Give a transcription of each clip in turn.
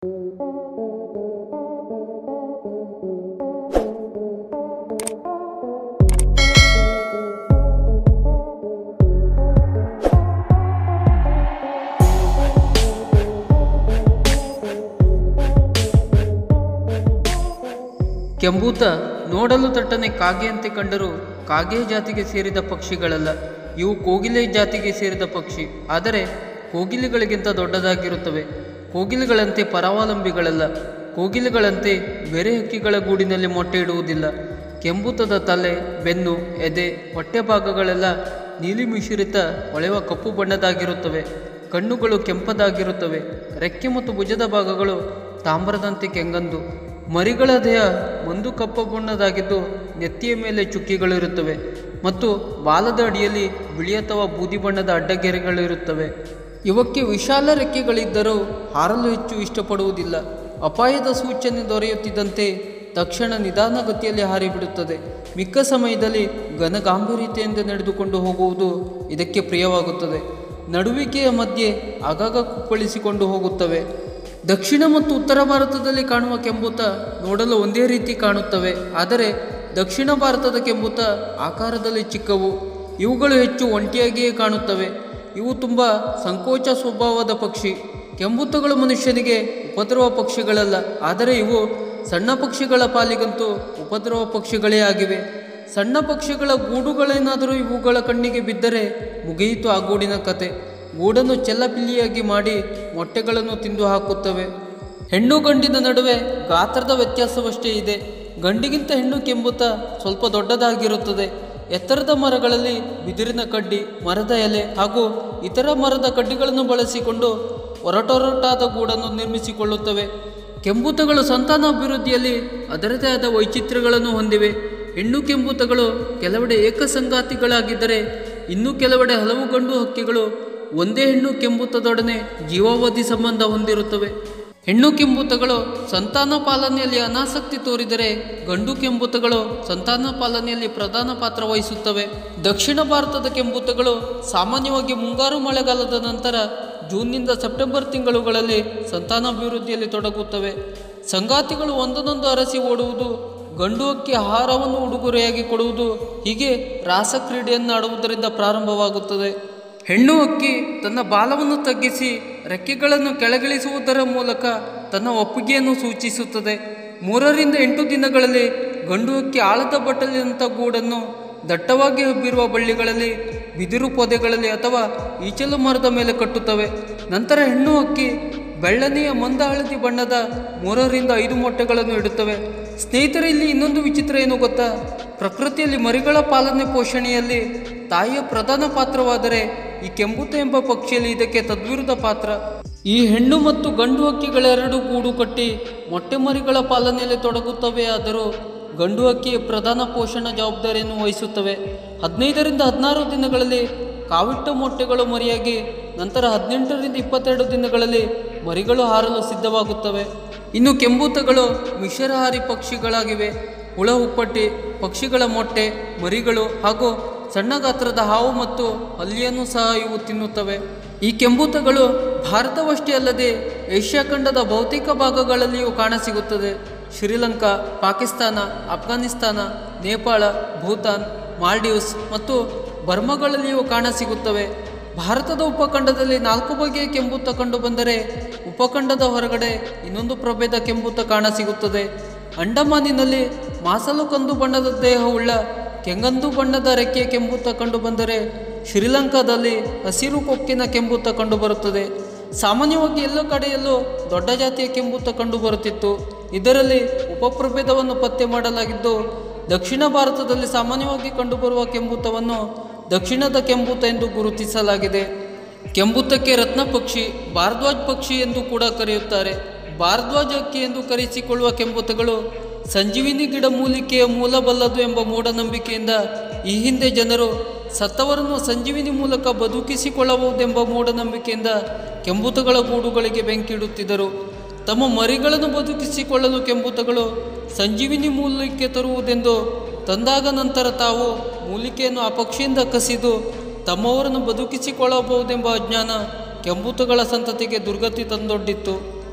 ಕೆಂಬೂತ ನೋಡಲು ತಟ್ಟನೆ ಕಾಗೆಯಂತೆ ಕಂಡರೂ ಕಾಗೆ ಜಾತಿಗೆ ಸೇರಿದ ಪಕ್ಷಿಗಳಲ್ಲ ಇವು ಕೋಗಿಲೆ ಜಾತಿಗೆ ಸೇರಿದ ಪಕ್ಷಿ ಆದರೆ ಕೋಗಿಲೆಗಳಿಗಿಂತ ದೊಡ್ಡದಾಗಿರುತ್ತವೆ ಕೋಗಿಲೆಗಳಂತೆ ಪರಾವಲಂಬಿಗಳಲ್ಲ ಕೋಗಿಲೆಗಳಂತೆ ಬೇರೆ ಹಕ್ಕಿಗಳ ಗೂಡಿನಲ್ಲಿ ಮೊಟ್ಟೆ ಇಡುವುದಿಲ್ಲ ಕೆಂಬೂತದ ತಲೆ ಬೆನ್ನು ಎದೆ ಹೊಟ್ಟೆ ಭಾಗಗಳೆಲ್ಲ ನೀಲಿ ಮಿಶ್ರಿತ ಹೊಳೆವ ಕಪ್ಪು ಬಣ್ಣದಾಗಿರುತ್ತವೆ ಕಣ್ಣುಗಳು ಕೆಂಪದಾಗಿರುತ್ತವೆ ರೆಕ್ಕೆ ಮತ್ತು ಭುಜದ ಭಾಗಗಳು ತಾಮ್ರದಂತೆ ಕೆಂಗಂದು ಮರಿಗಳ ದೇಹ ಮಂದು ಕಪ್ಪು ಬಣ್ಣದಾಗಿದ್ದು ನೆತ್ತಿಯ ಮೇಲೆ ಚುಕ್ಕಿಗಳಿರುತ್ತವೆ ಮತ್ತು ಬಾಲದ ಅಡಿಯಲ್ಲಿ ಬಿಳಿ ಅಥವಾ ಬೂದಿ ಬಣ್ಣದ ಅಡ್ಡಗೆರೆಗಳಿರುತ್ತವೆ ಇವಕ್ಕೆ ವಿಶಾಲ ರೆಕ್ಕೆಗಳಿದ್ದರೂ ಹಾರಲು ಹೆಚ್ಚು ಇಷ್ಟಪಡುವುದಿಲ್ಲ ಅಪಾಯದ ಸೂಚನೆ ದೊರೆಯುತ್ತಿದ್ದಂತೆ ತಕ್ಷಣ ನಿಧಾನಗತಿಯಲ್ಲಿ ಹಾರಿಬಿಡುತ್ತದೆ ಮಿಕ್ಕ ಸಮಯದಲ್ಲಿ ಘನ ಗಾಂಭೀರ್ಯತೆಯಿಂದ ನಡೆದುಕೊಂಡು ಹೋಗುವುದು ಇದಕ್ಕೆ ಪ್ರಿಯವಾಗುತ್ತದೆ ನಡುವಿಕೆಯ ಮಧ್ಯೆ ಆಗಾಗ ಕುಪ್ಪಳಿಸಿಕೊಂಡು ಹೋಗುತ್ತವೆ ದಕ್ಷಿಣ ಮತ್ತು ಉತ್ತರ ಭಾರತದಲ್ಲಿ ಕಾಣುವ ಕೆಂಬೂತ ನೋಡಲು ಒಂದೇ ರೀತಿ ಕಾಣುತ್ತವೆ ಆದರೆ ದಕ್ಷಿಣ ಭಾರತದ ಕೆಂಬೂತ ಆಕಾರದಲ್ಲಿ ಚಿಕ್ಕವು ಇವುಗಳು ಹೆಚ್ಚು ಒಂಟಿಯಾಗಿಯೇ ಕಾಣುತ್ತವೆ ಇವು ತುಂಬ ಸಂಕೋಚ ಸ್ವಭಾವದ ಪಕ್ಷಿ ಕೆಂಬೂತಗಳು ಮನುಷ್ಯನಿಗೆ ಉಪದ್ರವ ಪಕ್ಷಿಗಳಲ್ಲ ಆದರೆ ಇವು ಸಣ್ಣ ಪಕ್ಷಿಗಳ ಪಾಲಿಗಂತೂ ಉಪದ್ರವ ಪಕ್ಷಿಗಳೇ ಆಗಿವೆ ಸಣ್ಣ ಪಕ್ಷಿಗಳ ಗೂಡುಗಳೇನಾದರೂ ಇವುಗಳ ಕಣ್ಣಿಗೆ ಬಿದ್ದರೆ ಮುಗಿಯಿತು ಆ ಗೂಡಿನ ಕತೆ ಗೂಡನ್ನು ಚೆಲ್ಲಪಿಲ್ಲಿಯಾಗಿ ಮಾಡಿ ಮೊಟ್ಟೆಗಳನ್ನು ತಿಂದು ಹಾಕುತ್ತವೆ ಹೆಣ್ಣು ಗಂಡಿನ ನಡುವೆ ಗಾತ್ರದ ವ್ಯತ್ಯಾಸವಷ್ಟೇ ಇದೆ ಗಂಡಿಗಿಂತ ಹೆಣ್ಣು ಕೆಂಬುತ ಸ್ವಲ್ಪ ದೊಡ್ಡದಾಗಿರುತ್ತದೆ ಎತ್ತರದ ಮರಗಳಲ್ಲಿ ಬಿದಿರಿನ ಕಡ್ಡಿ ಮರದ ಎಲೆ ಹಾಗೂ ಇತರ ಮರದ ಕಡ್ಡಿಗಳನ್ನು ಬಳಸಿಕೊಂಡು ಒರಟೊರಟಾದ ಗೂಡನ್ನು ನಿರ್ಮಿಸಿಕೊಳ್ಳುತ್ತವೆ ಕೆಂಬೂತಗಳು ಸಂತಾನಾಭಿವೃದ್ಧಿಯಲ್ಲಿ ಅದರದೇ ಆದ ವೈಚಿತ್ರ್ಯಗಳನ್ನು ಹೊಂದಿವೆ ಹೆಣ್ಣು ಕೆಂಬೂತಗಳು ಕೆಲವೆಡೆ ಏಕಸಂಗಾತಿಗಳಾಗಿದ್ದರೆ ಇನ್ನು ಕೆಲವೆಡೆ ಹಲವು ಗಂಡು ಹಕ್ಕಿಗಳು ಒಂದೇ ಹೆಣ್ಣು ಕೆಂಬೂತದೊಡನೆ ಜೀವಾವಧಿ ಸಂಬಂಧ ಹೊಂದಿರುತ್ತವೆ ಹೆಣ್ಣು ಕೆಂಬೂತಗಳು ಸಂತಾನ ಪಾಲನೆಯಲ್ಲಿ ಅನಾಸಕ್ತಿ ತೋರಿದರೆ ಗಂಡು ಕೆಂಬೂತಗಳು ಸಂತಾನ ಪಾಲನೆಯಲ್ಲಿ ಪ್ರಧಾನ ಪಾತ್ರ ವಹಿಸುತ್ತವೆ ದಕ್ಷಿಣ ಭಾರತದ ಕೆಂಬೂತಗಳು ಸಾಮಾನ್ಯವಾಗಿ ಮುಂಗಾರು ಮಳೆಗಾಲದ ನಂತರ ಜೂನ್ನಿಂದ ಸೆಪ್ಟೆಂಬರ್ ತಿಂಗಳುಗಳಲ್ಲಿ ಸಂತಾನಾಭಿವೃದ್ಧಿಯಲ್ಲಿ ತೊಡಗುತ್ತವೆ ಸಂಗಾತಿಗಳು ಒಂದೊಂದೊಂದು ಅರಸಿ ಓಡುವುದು ಗಂಡು ಹಕ್ಕಿ ಆಹಾರವನ್ನು ಉಡುಗೊರೆಯಾಗಿ ಕೊಡುವುದು ಹೀಗೆ ರಾಸಕ್ರೀಡೆಯನ್ನು ಆಡುವುದರಿಂದ ಪ್ರಾರಂಭವಾಗುತ್ತದೆ ಹೆಣ್ಣು ಹಕ್ಕಿ ತನ್ನ ಬಾಲವನ್ನು ತಗ್ಗಿಸಿ ರೆಕ್ಕೆಗಳನ್ನು ಕೆಳಗಿಳಿಸುವುದರ ಮೂಲಕ ತನ್ನ ಒಪ್ಪಿಗೆಯನ್ನು ಸೂಚಿಸುತ್ತದೆ ಮೂರರಿಂದ ಎಂಟು ದಿನಗಳಲ್ಲಿ ಗಂಡು ಹಕ್ಕಿ ಆಳದ ಬಟ್ಟಲಿನಂಥ ಗೂಡನ್ನು ದಟ್ಟವಾಗಿ ಹಬ್ಬಿರುವ ಬಳ್ಳಿಗಳಲ್ಲಿ ಬಿದಿರು ಪೊದೆಗಳಲ್ಲಿ ಅಥವಾ ಈಚಲು ಮರದ ಮೇಲೆ ಕಟ್ಟುತ್ತವೆ ನಂತರ ಹೆಣ್ಣು ಹಕ್ಕಿ ಬೆಳ್ಳನೆಯ ಮಂದ ಹಳದಿ ಬಣ್ಣದ ಮೂರರಿಂದ ಐದು ಮೊಟ್ಟೆಗಳನ್ನು ಇಡುತ್ತವೆ ಸ್ನೇಹಿತರೆ ಇಲ್ಲಿ ಇನ್ನೊಂದು ವಿಚಿತ್ರ ಏನು ಗೊತ್ತಾ ಪ್ರಕೃತಿಯಲ್ಲಿ ಮರಿಗಳ ಪಾಲನೆ ಪೋಷಣೆಯಲ್ಲಿ ತಾಯಿಯ ಪ್ರಧಾನ ಪಾತ್ರವಾದರೆ ಈ ಕೆಂಬುತ ಎಂಬ ಪಕ್ಷಿಯಲ್ಲಿ ಇದಕ್ಕೆ ತದ್ವಿರುದ್ಧ ಪಾತ್ರ ಈ ಹೆಣ್ಣು ಮತ್ತು ಗಂಡು ಹಕ್ಕಿಗಳೆರಡು ಗೂಡು ಕಟ್ಟಿ ಮೊಟ್ಟೆ ಮರಿಗಳ ಪಾಲನೆಯಲ್ಲಿ ತೊಡಗುತ್ತವೆ ಆದರೂ ಗಂಡು ಹಕ್ಕಿ ಪ್ರಧಾನ ಪೋಷಣ ಜವಾಬ್ದಾರಿಯನ್ನು ವಹಿಸುತ್ತವೆ ಹದಿನೈದರಿಂದ ಹದಿನಾರು ದಿನಗಳಲ್ಲಿ ಕಾವಿಟ್ಟ ಮೊಟ್ಟೆಗಳು ಮರಿಯಾಗಿ ನಂತರ ಹದಿನೆಂಟರಿಂದ ಇಪ್ಪತ್ತೆರಡು ದಿನಗಳಲ್ಲಿ ಮರಿಗಳು ಹಾರಲು ಸಿದ್ಧವಾಗುತ್ತವೆ ಇನ್ನು ಕೆಂಬೂತಗಳು ಮಿಶ್ರಹಾರಿ ಪಕ್ಷಿಗಳಾಗಿವೆ ಹುಳ ಹುಪ್ಪಟ್ಟಿ ಪಕ್ಷಿಗಳ ಮೊಟ್ಟೆ ಮರಿಗಳು ಹಾಗೂ ಸಣ್ಣ ಗಾತ್ರದ ಹಾವು ಮತ್ತು ಹಲ್ಲಿಯನ್ನು ಸಹ ಇವು ತಿನ್ನುತ್ತವೆ ಈ ಕೆಂಬೂತಗಳು ಭಾರತವಷ್ಟೇ ಅಲ್ಲದೆ ಏಷ್ಯಾ ಖಂಡದ ಬಹುತೇಕ ಭಾಗಗಳಲ್ಲಿಯೂ ಕಾಣಸಿಗುತ್ತದೆ ಶ್ರೀಲಂಕಾ ಪಾಕಿಸ್ತಾನ ಅಫ್ಘಾನಿಸ್ತಾನ ನೇಪಾಳ ಭೂತಾನ್ ಮಾಲ್ಡೀವ್ಸ್ ಮತ್ತು ಬರ್ಮಾಗಳಲ್ಲಿಯೂ ಕಾಣಸಿಗುತ್ತವೆ ಭಾರತದ ಉಪಖಂಡದಲ್ಲಿ ನಾಲ್ಕು ಬಗೆಯ ಕೆಂಬೂತ ಕಂಡುಬಂದರೆ ಉಪಖಂಡದ ಹೊರಗಡೆ ಇನ್ನೊಂದು ಪ್ರಭೇದ ಕೆಂಬೂತ ಕಾಣಸಿಗುತ್ತದೆ ಅಂಡಮಾನಿನಲ್ಲಿ ಮಾಸಲು ಕಂದು ಬಣ್ಣದ ದೇಹವುಳ್ಳ ಕೆಂಗಂದು ಬಣ್ಣದ ರೆಕ್ಕೆ ಕೆಂಬೂತ ಕಂಡುಬಂದರೆ ಶ್ರೀಲಂಕಾದಲ್ಲಿ ಹಸಿರು ಕೊಕ್ಕಿನ ಕೆಂಬೂತ ಕಂಡುಬರುತ್ತದೆ ಸಾಮಾನ್ಯವಾಗಿ ಎಲ್ಲ ಕಡೆಯಲ್ಲೂ ದೊಡ್ಡ ಜಾತಿಯ ಕೆಂಬೂತ ಕಂಡುಬರುತ್ತಿತ್ತು ಇದರಲ್ಲಿ ಉಪಪ್ರಭೇದವನ್ನು ಪತ್ತೆ ಮಾಡಲಾಗಿದ್ದು ದಕ್ಷಿಣ ಭಾರತದಲ್ಲಿ ಸಾಮಾನ್ಯವಾಗಿ ಕಂಡುಬರುವ ಕೆಂಬೂತವನ್ನು ದಕ್ಷಿಣದ ಕೆಂಬೂತ ಎಂದು ಗುರುತಿಸಲಾಗಿದೆ ಕೆಂಬೂತಕ್ಕೆ ರತ್ನ ಪಕ್ಷಿ ಭಾರದ್ವಾಜ್ ಪಕ್ಷಿ ಎಂದು ಕೂಡ ಕರೆಯುತ್ತಾರೆ ಭಾರದ್ವಾಜ್ ಹಕ್ಕಿ ಎಂದು ಕರೆಸಿಕೊಳ್ಳುವ ಕೆಂಬೂತಗಳು ಸಂಜೀವಿನಿ ಗಿಡ ಮೂಲಿಕೆಯ ಮೂಲ ಬಲ್ಲದು ಎಂಬ ಮೂಢನಂಬಿಕೆಯಿಂದ ಈ ಹಿಂದೆ ಜನರು ಸತ್ತವರನ್ನು ಸಂಜೀವಿನಿ ಮೂಲಕ ಬದುಕಿಸಿಕೊಳ್ಳಬಹುದೆಂಬ ಮೂಢನಂಬಿಕೆಯಿಂದ ಕೆಂಬೂತಗಳ ಗೂಡುಗಳಿಗೆ ಬೆಂಕಿ ಇಡುತ್ತಿದ್ದರು ತಮ್ಮ ಮರಿಗಳನ್ನು ಬದುಕಿಸಿಕೊಳ್ಳಲು ಕೆಂಬೂತಗಳು ಸಂಜೀವಿನಿ ಮೂಲಿಕೆ ತರುವುದೆಂದು ತಂದಾಗ ನಂತರ ತಾವು ಮೂಲಿಕೆಯನ್ನು ಆ ಪಕ್ಷಿಯಿಂದ ಕಸಿದು ತಮ್ಮವರನ್ನು ಬದುಕಿಸಿಕೊಳ್ಳಬಹುದೆಂಬ ಅಜ್ಞಾನ ಕೆಂಬೂತಗಳ ಸಂತತಿಗೆ ದುರ್ಗತಿ ತಂದೊಡ್ಡಿತ್ತು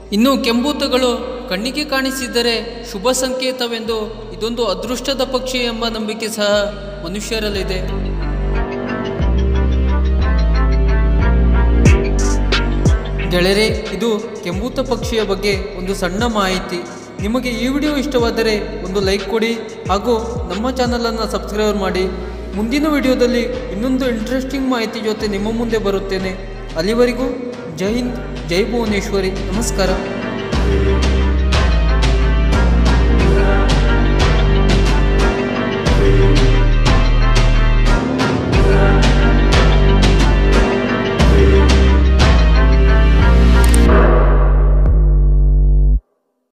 ಇನ್ನು ಕೆಂಬೂತಗಳು ಕಣ್ಣಿಗೆ ಕಾಣಿಸಿದರೆ ಶುಭ ಸಂಕೇತವೆಂದು ಇದೊಂದು ಅದೃಷ್ಟದ ಪಕ್ಷಿ ಎಂಬ ನಂಬಿಕೆ ಸಹ ಮನುಷ್ಯರಲ್ಲಿದೆ ಗೆಳೆಯರೆ ಇದು ಕೆಂಬೂತ ಪಕ್ಷಿಯ ಬಗ್ಗೆ ಒಂದು ಸಣ್ಣ ಮಾಹಿತಿ ನಿಮಗೆ ಈ ವಿಡಿಯೋ ಇಷ್ಟವಾದರೆ ಒಂದು ಲೈಕ್ ಕೊಡಿ ಹಾಗೂ ನಮ್ಮ ಚಾನಲನ್ನು ಸಬ್ಸ್ಕ್ರೈಬ್ ಮಾಡಿ ಮುಂದಿನ ವಿಡಿಯೋದಲ್ಲಿ ಇನ್ನೊಂದು ಇಂಟ್ರೆಸ್ಟಿಂಗ್ ಮಾಹಿತಿ ಜೊತೆ ನಿಮ್ಮ ಮುಂದೆ ಬರುತ್ತೇನೆ ಅಲ್ಲಿವರೆಗೂ ಜೈ ಹಿಂದ್ ಜೈ ಭುವನೇಶ್ವರಿ ನಮಸ್ಕಾರ